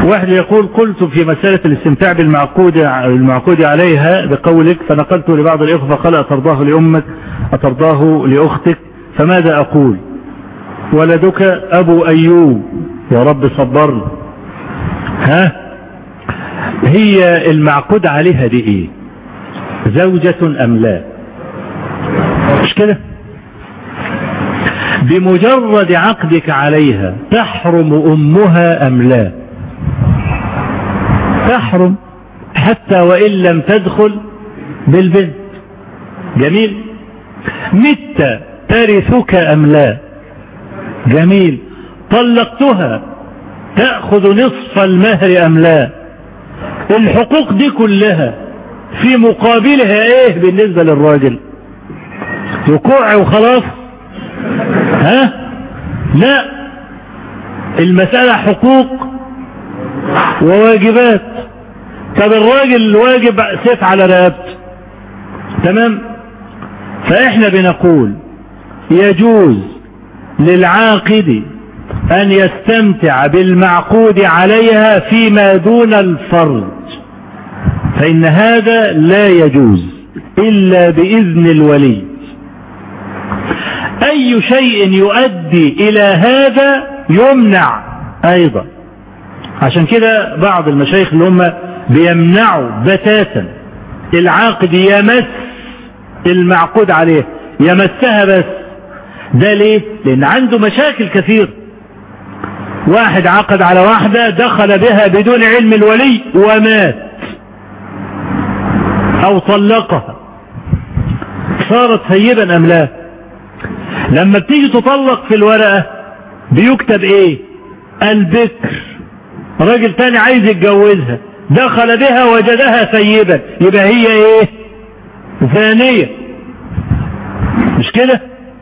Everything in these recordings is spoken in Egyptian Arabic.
واحد يقول قلت في مسألة الاستمتاع بالمعقود المعقود عليها بقولك فنقلت لبعض الإخوة فقال أترضاه لأمك أترضاه لأختك فماذا أقول ولدك أبو أيوب يا رب صبرنا ها هي المعقود عليها دي ايه زوجة ام لا مش كده بمجرد عقدك عليها تحرم امها ام لا تحرم حتى وان لم تدخل بالبنت جميل مت ترثك ام لا جميل طلقتها تأخذ نصف المهر أم لا الحقوق دي كلها في مقابلها ايه بالنسبة للراجل وقوع وخلاص ها لا المسألة حقوق وواجبات طب الراجل الواجب سيف على رقبته تمام فاحنا بنقول يجوز للعاقد أن يستمتع بالمعقود عليها فيما دون الفرج فإن هذا لا يجوز إلا بإذن الولي أي شيء يؤدي إلى هذا يمنع أيضا عشان كده بعض المشايخ اللي هم بيمنعوا بتاتا العاقد يمس المعقود عليه يمسها بس ده ليه لان عنده مشاكل كثير واحد عقد على واحدة دخل بها بدون علم الولي ومات او طلقها صارت سيبا ام لا لما بتيجي تطلق في الورقة بيكتب ايه البكر راجل تاني عايز يتجوزها دخل بها وجدها سيبا يبقى هي ايه زانية مش كده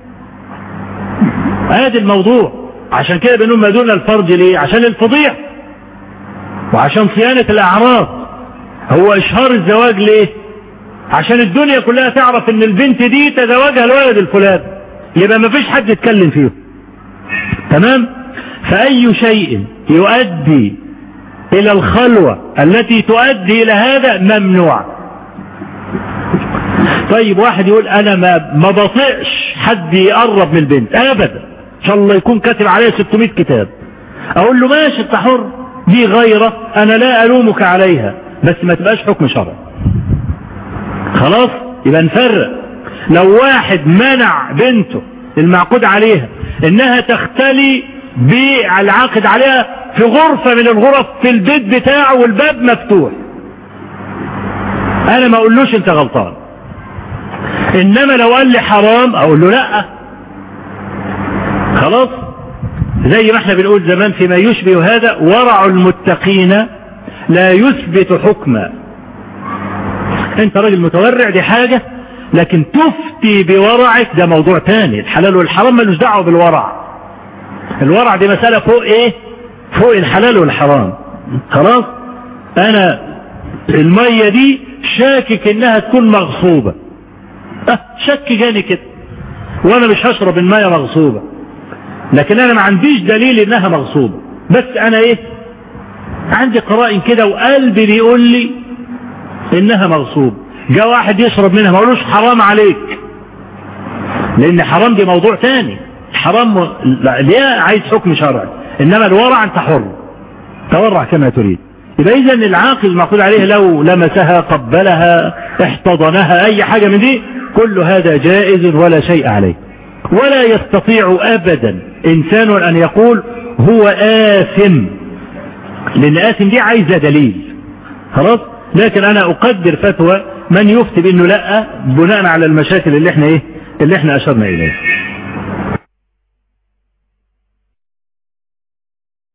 هذا الموضوع عشان كده بنقول ما دون الفرج ليه عشان الفضيح وعشان صيانة الاعراض هو اشهار الزواج ليه عشان الدنيا كلها تعرف ان البنت دي تزوجها الولد الفلان يبقى ما فيش حد يتكلم فيه تمام فاي شيء يؤدي الى الخلوة التي تؤدي الى هذا ممنوع طيب واحد يقول انا ما ما بطيقش حد يقرب من البنت ابدا ان شاء الله يكون كاتب عليها 600 كتاب اقول له ماشي انت حر دي غيرة انا لا الومك عليها بس ما تبقاش حكم شرع خلاص يبقى نفرق لو واحد منع بنته المعقود عليها انها تختلي بالعاقد عليها في غرفة من الغرف في البيت بتاعه والباب مفتوح انا ما اقولوش انت غلطان انما لو قال لي حرام اقول له لا خلاص زي ما احنا بنقول زمان فيما يشبه هذا ورع المتقين لا يثبت حكما انت راجل متورع دي حاجة لكن تفتي بورعك ده موضوع تاني الحلال والحرام ملوش دعوه بالورع الورع دي مسألة فوق ايه فوق الحلال والحرام خلاص انا المية دي شاكك انها تكون مغصوبة اه شك جاني كده وانا مش هشرب المية مغصوبة لكن انا ما عنديش دليل انها مغصوبة بس انا ايه عندي قرائن كده وقلبي بيقول لي انها مغصوبة جاء واحد يشرب منها ما اقولوش حرام عليك لان حرام دي موضوع تاني حرام ليه عايز حكم شرعي انما الورع انت حر تورع كما تريد يبقى اذا العاقل المعقول عليه لو لمسها قبلها احتضنها اي حاجة من دي كل هذا جائز ولا شيء عليه ولا يستطيع ابدا انسان ان يقول هو آثم لان آثم دي عايزة دليل خلاص لكن انا اقدر فتوى من يفتي بانه لا بناء على المشاكل اللي احنا ايه اللي احنا اشرنا اليها